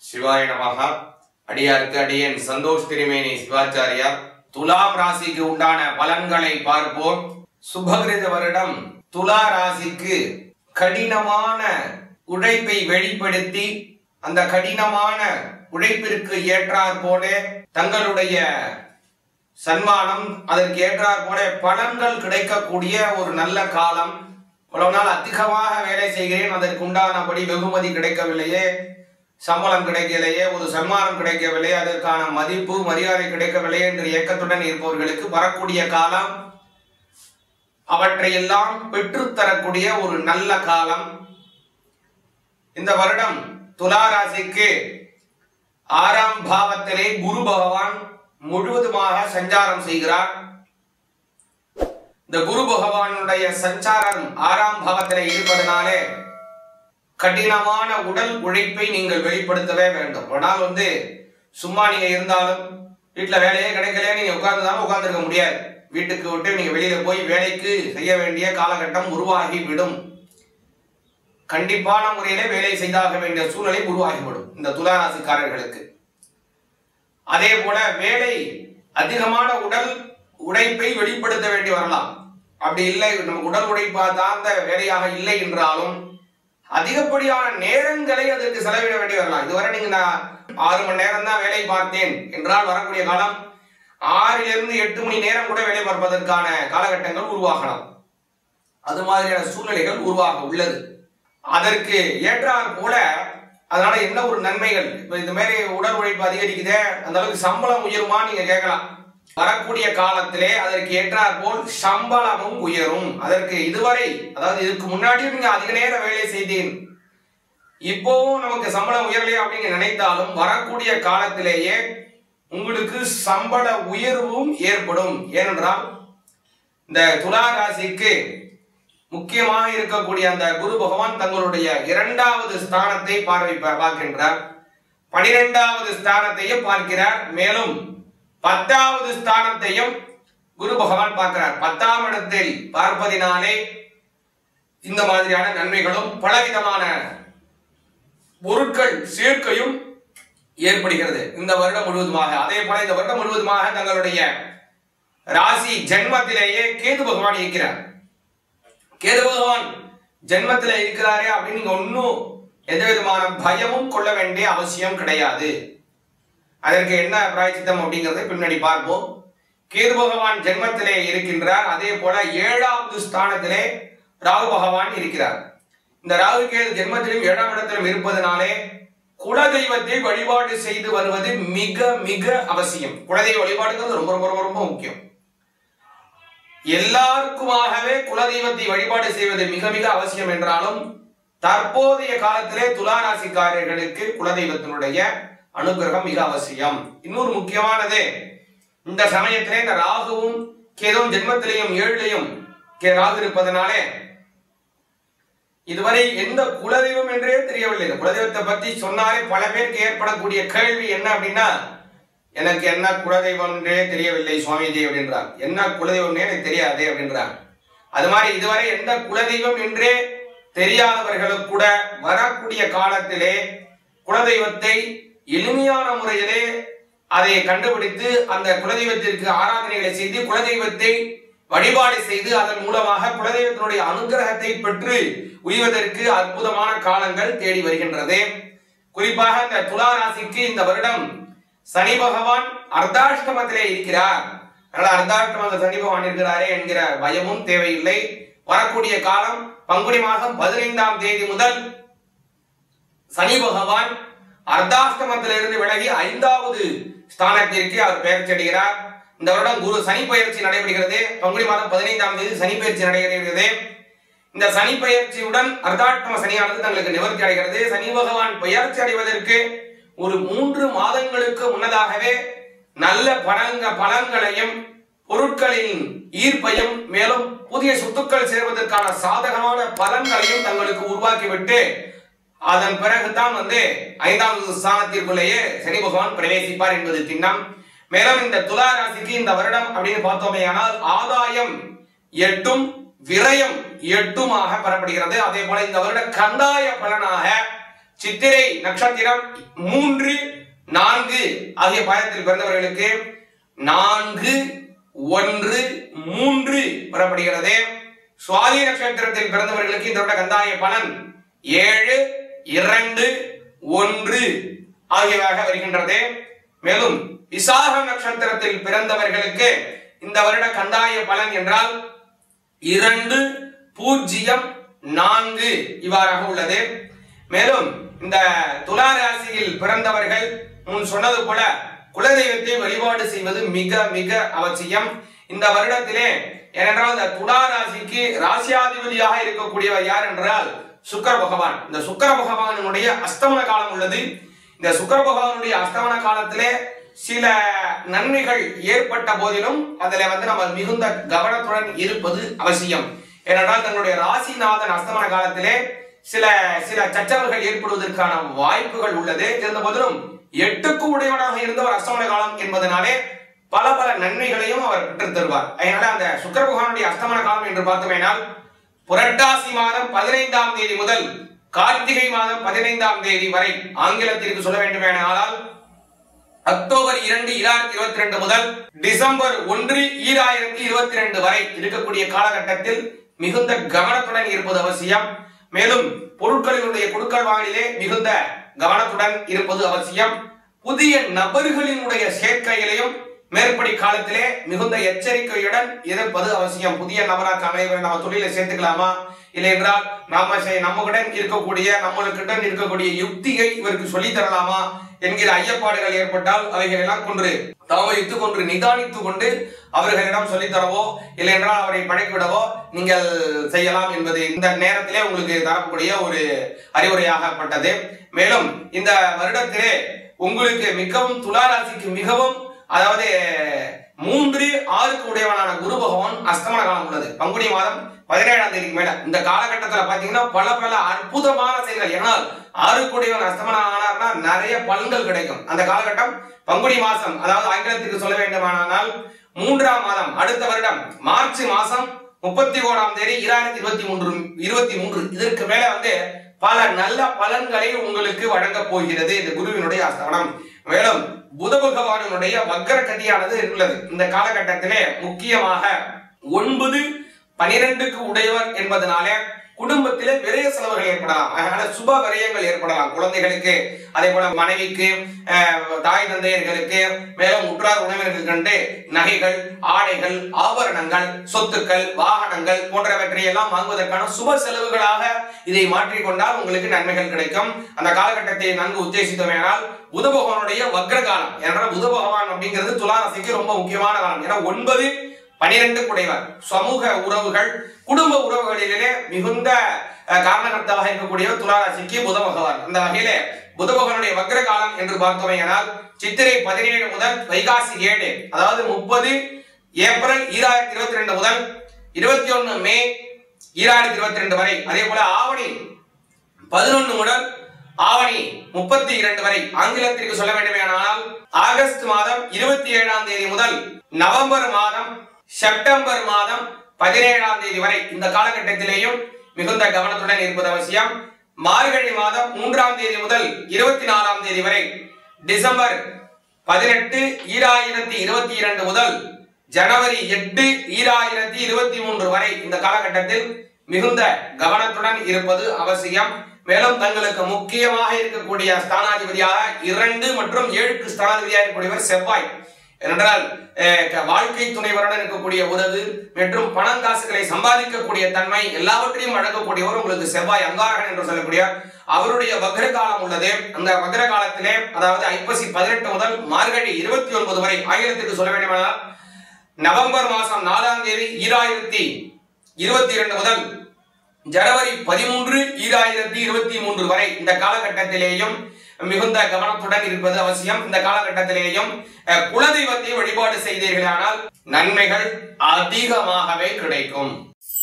சிவாய நமகா அடியாருக்கு அடியேன் சந்தோஷ் திருமேனி சிவாச்சாரியார் துலாம் ராசிக்கு உண்டான பலன்களை பார்ப்போம் சுபகிருத வருடம் துலா ராசிக்கு கடினமான உழைப்பை வெளிப்படுத்தி அந்த கடினமான உழைப்பிற்கு ஏற்றாற் போல தங்களுடைய சன்மானம் அதற்கு ஏற்றாற் போல பலன்கள் கிடைக்கக்கூடிய ஒரு நல்ல காலம் இவ்வளவு நாள் அதிகமாக வேலை செய்கிறேன் அதற்கு உண்டானபடி வெகுமதி கிடைக்கவில்லையே சம்பளம் கிடைக்கலையே ஒரு சன்மானம் கிடைக்கவில்லை அதற்கான மதிப்பு மரியாதை கிடைக்கவில்லை என்று ஏக்கத்துடன் இருப்பவர்களுக்கு வரக்கூடிய காலம் அவற்றையெல்லாம் பெற்றுத்தரக்கூடிய ஒரு நல்ல காலம் இந்த வருடம் துலா ராசிக்கு ஆறாம் பாவத்திலே குரு பகவான் முழுவதுமாக சஞ்சாரம் செய்கிறார் இந்த குரு பகவானுடைய சஞ்சாரம் ஆறாம் பாவத்திலே இருப்பதனாலே கடினமான உடல் உழைப்பை நீங்கள் வெளிப்படுத்தவே வேண்டும் ஒரு நாள் வந்து சும்மா நீங்க இருந்தாலும் வீட்டுல வேலையே கிடைக்கல நீங்க உட்கார்ந்துதாலும் உட்கார்ந்துருக்க முடியாது வீட்டுக்கு விட்டு நீங்க வெளியில போய் வேலைக்கு செய்ய வேண்டிய காலகட்டம் உருவாகி விடும் கண்டிப்பான முறையிலே வேலை செய்தாக வேண்டிய சூழ்நிலை உருவாகிவிடும் இந்த துளாராசிக்காரர்களுக்கு அதே போல வேலை அதிகமான உடல் உழைப்பை வெளிப்படுத்த வேண்டி வரலாம் அப்படி இல்லை நம்ம உடல் உழைப்பா சார்ந்த வேலையாக இல்லை என்றாலும் அதிகப்படியான நேரங்களை அதற்கு செலவிட வேண்டி வரலாம் இதுவரை நீங்க நான் ஆறு மணி நேரம் தான் வேலை பார்த்தேன் என்றால் வரக்கூடிய காலம் ஆறிலிருந்து எட்டு மணி நேரம் கூட வேலை பார்ப்பதற்கான காலகட்டங்கள் உருவாகலாம் அது மாதிரியான சூழ்நிலைகள் உருவாக உள்ளது அதற்கு ஏற்றாற் போல அதனால என்ன ஒரு நன்மைகள் இப்ப இந்த மாதிரி உடல் உழைப்பு அதிகரிக்குதே அந்த அளவுக்கு சம்பளம் உயருமா நீங்க கேட்கலாம் வரக்கூடிய காலத்திலே அதற்கு ஏற்றாற் போல் சம்பளமும் உயரும் அதற்கு இதுவரை அதாவது இதுக்கு முன்னாடியும் நீங்க அதிக நேரம் வேலை செய்தேன் இப்போவும் நமக்கு சம்பளம் உயரலையே அப்படின்னு நினைத்தாலும் வரக்கூடிய காலத்திலேயே உங்களுக்கு சம்பள உயர்வும் ஏற்படும் ஏனென்றால் இந்த துலா ராசிக்கு முக்கியமாக இருக்கக்கூடிய அந்த குரு பகவான் தங்களுடைய இரண்டாவது ஸ்தானத்தை பார்வை பார்க்கின்றார் பனிரெண்டாவது ஸ்தானத்தையும் பார்க்கிறார் மேலும் பத்தாவது ஸ்தானத்தையும் குரு பகவான் பார்க்கிறார் பத்தாம் இடத்தில் பார்ப்பதினாலே இந்த மாதிரியான நன்மைகளும் பலவிதமான பொருட்கள் சேர்க்கையும் ஏற்படுகிறது இந்த வருடம் முழுவதுமாக அதே போல இந்த வருடம் முழுவதுமாக தங்களுடைய ராசி ஜென்மத்திலேயே கேது பகவான் இருக்கிறார் கேது பகவான் ஜென்மத்தில் இருக்கிறாரே அப்படின்னு நீங்க ஒன்னும் எந்த விதமான பயமும் கொள்ள வேண்டிய அவசியம் கிடையாது அதற்கு என்ன பிராய்ச்சித்தம் அப்படிங்கறதை பின்னாடி பார்ப்போம் கேது பகவான் ஜென்மத்திலே இருக்கின்றார் அதே போல ஏழாவது ஸ்தானத்திலே ராகு பகவான் இருக்கிறார் இந்த ராகு கேது ஜென்மத்திலும் ஏழாம் இடத்திலும் இருப்பதனாலே குலதெய்வத்தை வழிபாடு செய்து வருவது மிக மிக அவசியம் குலதெய்வ வழிபாடுங்கிறது ரொம்ப ரொம்ப ரொம்ப ரொம்ப முக்கியம் எல்லாருக்குமாகவே குலதெய்வத்தை வழிபாடு செய்வது மிக மிக அவசியம் என்றாலும் தற்போதைய காலத்திலே துளாராசிக்காரர்களுக்கு குலதெய்வத்தினுடைய அனுகிரகம் மிக அவசியம் இன்னொரு முக்கியமானது இந்த சமயத்திலே இந்த ராகுவும் கேதுவும் ஜென்மத்திலையும் ஏழிலையும் கே ராகு இருப்பதனாலே இதுவரை எந்த குலதெய்வம் என்றே தெரியவில்லை இந்த குலதெய்வத்தை பத்தி சொன்னாலே பல பேருக்கு ஏற்படக்கூடிய கேள்வி என்ன அப்படின்னா எனக்கு என்ன குலதெய்வம் என்றே தெரியவில்லை சுவாமிஜி அப்படின்றார் என்ன குலதெய்வம்னே எனக்கு தெரியாது அப்படின்றார் அது மாதிரி இதுவரை எந்த குலதெய்வம் என்றே தெரியாதவர்களுக்கு கூட வரக்கூடிய காலத்திலே குலதெய்வத்தை எளிமையான முறையிலே அதை கண்டுபிடித்து அந்த குலதெய்வத்திற்கு ஆராதனைகளை செய்து குலதெய்வத்தை வழிபாடு செய்து அதன் மூலமாக குலதெய்வத்தினுடைய அனுகிரகத்தை பெற்று உய்வதற்கு அற்புதமான காலங்கள் தேடி வருகின்றது குறிப்பாக இந்த துலா ராசிக்கு இந்த வருடம் சனி பகவான் அர்த்தாஷ்டமத்திலே இருக்கிறார் அதனால அர்த்தாஷ்டம சனி பகவான் இருக்கிறாரே என்கிற பயமும் தேவையில்லை வரக்கூடிய காலம் பங்குனி மாதம் பதினைந்தாம் தேதி முதல் சனி பகவான் அர்த்தாஷ்டமத்திலிருந்து விலகி ஐந்தாவது ஸ்தானத்திற்கு அவர் பெயர்ச்சி அடைகிறார் இந்த வருடம் குரு சனி பயிற்சி நடைபெறுகிறது பங்குனி மாதம் பதினைந்தாம் தேதி சனி பயிற்சி நடைபெறுகிறது இந்த சனி பயிற்சியுடன் அர்த்தாஷ்டம சனியானது தங்களுக்கு நிவர்த்தி அடைகிறது சனி பகவான் பயிற்சி அடைவதற்கு ஒரு மூன்று மாதங்களுக்கு முன்னதாகவே நல்ல பலங்க பலன்களையும் பொருட்களின் ஈர்ப்பையும் மேலும் புதிய சொத்துக்கள் சேர்வதற்கான சாதகமான பலன்களையும் தங்களுக்கு உருவாக்கிவிட்டு அதன் பிறகுதான் வந்து ஐந்தாவது ஸ்தானத்திற்குள்ளேயே சனி பகவான் பிரவேசிப்பார் என்பது திண்ணம் மேலும் இந்த துலா ராசிக்கு இந்த வருடம் அப்படின்னு பார்த்தோமே ஆனால் ஆதாயம் எட்டும் விரயம் எட்டுமாக பெறப்படுகிறது அதே போல இந்த வருட கந்தாய பலனாக சித்திரை நட்சத்திரம் மூன்று நான்கு ஆகிய பாதத்தில் பிறந்தவர்களுக்கு நான்கு ஒன்று மூன்று வரப்படுகிறது சுவாதி நட்சத்திரத்தில் பிறந்தவர்களுக்கு இதோட கந்தாய பலன் ஏழு இரண்டு ஒன்று ஆகியவையாக வருகின்றது மேலும் விசாக நட்சத்திரத்தில் பிறந்தவர்களுக்கு இந்த வருட கந்தாய பலன் என்றால் இரண்டு பூஜ்ஜியம் நான்கு இவ்வாறாக உள்ளது மேலும் இந்த துலா ராசியில் பிறந்தவர்கள் முன் சொன்னது போல குலதெய்வத்தை வழிபாடு செய்வது மிக மிக அவசியம் இந்த வருடத்திலே ஏனென்றால் இந்த துலா ராசிக்கு ராசியாதிபதியாக இருக்கக்கூடியவர் யார் என்றால் சுக்கர பகவான் இந்த சுக்கர பகவானுடைய அஸ்தமன காலம் உள்ளது இந்த சுக்கர பகவானுடைய அஸ்தமன காலத்திலே சில நன்மைகள் ஏற்பட்ட போதிலும் அதுல வந்து நம்ம மிகுந்த கவனத்துடன் இருப்பது அவசியம் ஏனென்றால் தன்னுடைய ராசிநாதன் அஸ்தமன காலத்திலே சில சில சச்சரவுகள் ஏற்படுவதற்கான வாய்ப்புகள் உள்ளது இருந்த போதிலும் எட்டுக்கு உடையவனாக இருந்தவர் அஸ்தமன காலம் என்பதனாலே பல பல நன்மைகளையும் அவர் பெற்றுத் தருவார் அதனால அந்த சுக்கர பகவானுடைய அஸ்தமன காலம் என்று பார்த்தோமேனால் புரட்டாசி மாதம் பதினைந்தாம் தேதி முதல் கார்த்திகை மாதம் பதினைந்தாம் தேதி வரை ஆங்கிலத்திற்கு சொல்ல வேண்டுமேனால் அக்டோபர் இரண்டு இரண்டாயிரத்தி இருபத்தி ரெண்டு முதல் டிசம்பர் ஒன்று ஈராயிரத்தி இருபத்தி ரெண்டு வரை இருக்கக்கூடிய காலகட்டத்தில் மிகுந்த கவனத்துடன் இருப்பது அவசியம் மேலும் பொருட்களினுடைய கொடுக்கல் வாங்கலிலே மிகுந்த கவனத்துடன் இருப்பது அவசியம் புதிய நபர்களினுடைய சேர்க்கையிலையும் மேற்படி காலத்திலே மிகுந்த எச்சரிக்கையுடன் இருப்பது அவசியம் புதிய நபராக அமைய நம்ம தொழிலை சேர்த்துக்கலாமா இல்லை என்றால் நாம செய்- நம்முடன் இருக்கக்கூடிய நம்மளுக்கிட்ட இருக்கக்கூடிய யுக்தியை இவருக்கு சொல்லித் தரலாமா என்கிற ஐயப்பாடுகள் ஏற்பட்டால் அவைகள் எல்லாம் கொண்டு தாமதித்துக் கொண்டு நிதானித்துக் கொண்டு அவர்களிடம் சொல்லித் தரவோ இல்லை என்றால் அவரை படைக்கிவிடவோ நீங்கள் செய்யலாம் என்பது இந்த நேரத்திலே உங்களுக்கு தரக்கூடிய ஒரு அறிவுரையாகப்பட்டது மேலும் இந்த வருடத்திலே உங்களுக்கு மிகவும் துளாராசிக்கு மிகவும் அதாவது மூன்று ஆறுக்கு உடையவனான குரு பகவான் அஸ்தமன காலம் உள்ளது பங்குனி மாதம் பதினேழாம் தேதிக்கு மேல இந்த காலகட்டத்துல பாத்தீங்கன்னா பல பல அற்புதமான செயல்கள் ஏன்னால் ஆறுக்குடையவன் அஸ்தமனம் ஆனார்னா நிறைய பலன்கள் கிடைக்கும் அந்த காலகட்டம் பங்குனி மாசம் அதாவது ஆங்கிலத்துக்கு சொல்ல வேண்டுமானால் மூன்றாம் மாதம் அடுத்த வருடம் மார்ச் மாசம் முப்பத்தி ஓராம் தேதி இரண்டாயிரத்தி இருபத்தி மூன்று இருபத்தி மூன்று இதற்கு மேல வந்து பல நல்ல பலன்களை உங்களுக்கு வழங்கப் போகிறது இந்த குருவினுடைய அஸ்தமனம் மேலும் புத பகவானுடைய வக்கர கதியானது உள்ளது இந்த காலகட்டத்திலே முக்கியமாக ஒன்பது பனிரெண்டுக்கு உடையவர் என்பதனாலே குடும்பத்திலே விரய செலவுகள் ஏற்படலாம் அதனால சுப விரயங்கள் ஏற்படலாம் குழந்தைகளுக்கு அதே போல மனைவிக்கு அஹ், தாய் தந்தையர்களுக்கு மேலும் உற்றார் உறவினர்கள் கண்டு நகைகள் ஆடைகள் ஆபரணங்கள் சொத்துக்கள் வாகனங்கள் போன்றவற்றை எல்லாம் வாங்குவதற்கான சுப செலவுகளாக இதை மாற்றிக்கொண்டால் உங்களுக்கு நன்மைகள் கிடைக்கும் அந்த காலகட்டத்தை நன்கு உத்தேசித்தோமேனால் புத பகவானுடைய வக்ர காலம் ஏனென்றால் புத பகவான் அப்படிங்கிறது துலா ராசிக்கு ரொம்ப முக்கியமான காலம் ஏன்னா ஒன்பது பனிரெண்டு குடைவர் சமூக உறவுகள் குடும்ப உறவுகளிலே மிகுந்த அஹ், காரணகர்த்தாவாக இருக்கக்கூடியவர் துளாராசிக்கு புத பகவான் அந்த வகையிலே புத பகவானுடைய வக்ர காலம் என்று பார்த்தோமேயானால் சித்திரை பதினேழு முதல் வைகாசி ஏழு அதாவது முப்பது ஏப்ரல் ஈராயிரத்தி இருபத்தி ரெண்டு முதல் இருபத்தி ஒன்னு மே ஈராயிரத்தி இருபத்தி ரெண்டு வரை அதே போல ஆவணி பதினொன்று முதல் ஆவணி முப்பத்தி இரண்டு வரை ஆங்கிலத்திற்கு சொல்ல வேண்டுமேயானால் ஆகஸ்ட் மாதம் இருபத்தி ஏழாம் தேதி முதல் நவம்பர் மாதம் செப்டம்பர் மாதம் பதினேழாம் தேதி வரை இந்த காலகட்டத்திலேயும் மிகுந்த கவனத்துடன் இருப்பது அவசியம் மார்கழி மாதம் மூன்றாம் தேதி முதல் இருபத்தி நாலாம் தேதி வரை டிசம்பர் பதினெட்டு ஈராயிரத்தி இருபத்தி இரண்டு முதல் ஜனவரி எட்டு ஈராயிரத்தி இருபத்தி மூன்று வரை இந்த காலகட்டத்தில் மிகுந்த கவனத்துடன் இருப்பது அவசியம் மேலும் தங்களுக்கு முக்கியமாக இருக்கக்கூடிய ஸ்தானாதிபதியாக இரண்டு மற்றும் ஏழுக்கு ஸ்தானாதிபதியாக இருக்கக்கூடியவர் செவ்வாய் என்றால் அஹ், க- வாழ்க்கை துணைவருடன் இருக்கக்கூடிய உறவு மற்றும் பணம் காசுகளை சம்பாதிக்கக்கூடிய தன்மை எல்லாவற்றையும் வழங்கக்கூடியவர் உங்களுக்கு செவ்வாய் அங்காரகன் என்று சொல்லக்கூடிய அவருடைய வக்ர காலம் உள்ளது அந்த வக்ர காலத்திலே அதாவது ஐப்பசி பதினெட்டு முதல் மார்கழி இருபத்தி ஒன்பது வரை ஆயிரத்திற்கு சொல்ல வேண்டுமானால் நவம்பர் மாதம் நாலாம் தேதி ஈராயிரத்தி இருபத்தி இரண்டு முதல் ஜனவரி பதிமூன்று ஈராயிரத்தி இருபத்தி மூன்று வரை இந்த காலகட்டத்திலேயும் மிகுந்த கவனத்துடன் இருப்பது அவசியம் இந்த காலகட்டத்திலேயும் அஹ், குலதெய்வத்தை வழிபாடு செய்தீர்களானால் நன்மைகள் அதிகமாகவே கிடைக்கும்